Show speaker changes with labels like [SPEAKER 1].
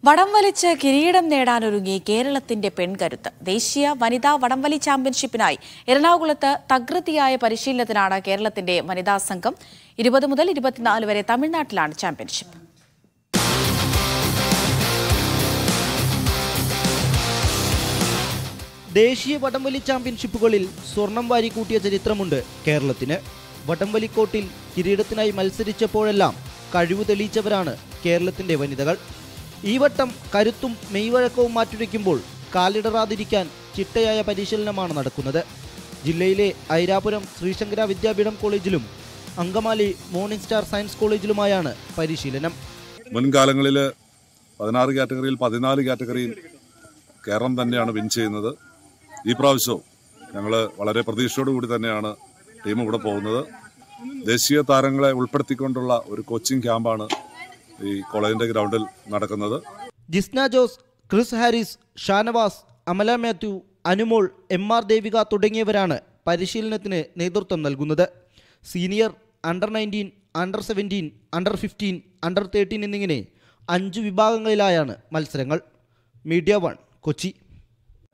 [SPEAKER 1] വടം വലിച്ച് കിരീടം നേടാനൊരുങ്ങി കേരളത്തിന്റെ പെൺകരുത്ത് ദേശീയ വനിതാ വടംവലി ചാമ്പ്യൻഷിപ്പിനായി എറണാകുളത്ത് തകൃതിയായ പരിശീലനത്തിനാണ് കേരളത്തിന്റെ വനിതാ സംഘം ഇരുപത് മുതൽ ഇരുപത്തിനാല് വരെ തമിഴ്നാട്ടിലാണ് ചാമ്പ്യൻഷിപ്പ്
[SPEAKER 2] ദേശീയ വടംവലി ചാമ്പ്യൻഷിപ്പുകളിൽ സ്വർണം വാരിക്കൂട്ടിയ ചരിത്രമുണ്ട് കേരളത്തിന് വടംവലിക്കോട്ടിൽ കിരീടത്തിനായി മത്സരിച്ചപ്പോഴെല്ലാം കഴിവ് തെളിയിച്ചവരാണ് കേരളത്തിന്റെ വനിതകൾ ഈ വട്ടം കരുത്തും മെയ്വഴക്കവും മാറ്റുരയ്ക്കുമ്പോൾ കാലിടറാതിരിക്കാൻ ചിട്ടയായ പരിശീലനമാണ് നടക്കുന്നത് ജില്ലയിലെ ഐരാപുരം ശ്രീശങ്കര വിദ്യാപീഠം കോളേജിലും അങ്കമാലി മോർണിംഗ് സ്റ്റാർ സയൻസ് കോളേജിലുമായാണ് പരിശീലനം
[SPEAKER 3] മുൻകാലങ്ങളിൽ പതിനാറ് കാറ്റഗറിയിൽ പതിനാല് കാറ്റഗറിയിൽ കേരളം തന്നെയാണ് വിൻ ചെയ്യുന്നത് ഈ പ്രാവശ്യവും ഞങ്ങൾ വളരെ പ്രതീക്ഷയോടു കൂടി തന്നെയാണ് ടീം ഇവിടെ പോകുന്നത് ദേശീയ താരങ്ങളെ ഉൾപ്പെടുത്തിക്കൊണ്ടുള്ള ഒരു കോച്ചിങ് ക്യാമ്പാണ് ഈ കോളേജിൻ്റെ ഗ്രൗണ്ടിൽ നടക്കുന്നത്
[SPEAKER 2] ജിസ്ന ജോസ് ക്രിസ് ഹാരിസ് ഷാനവാസ് അമല മാത്യു അനുമോൾ എം ആർ ദേവിക തുടങ്ങിയവരാണ് പരിശീലനത്തിന് നേതൃത്വം നൽകുന്നത് senior under nineteen under seventeen under fifteen under thirteen എന്നിങ്ങനെ അഞ്ച് വിഭാഗങ്ങളിലായാണ് മത്സരങ്ങൾ മീഡിയ വൺ കൊച്ചി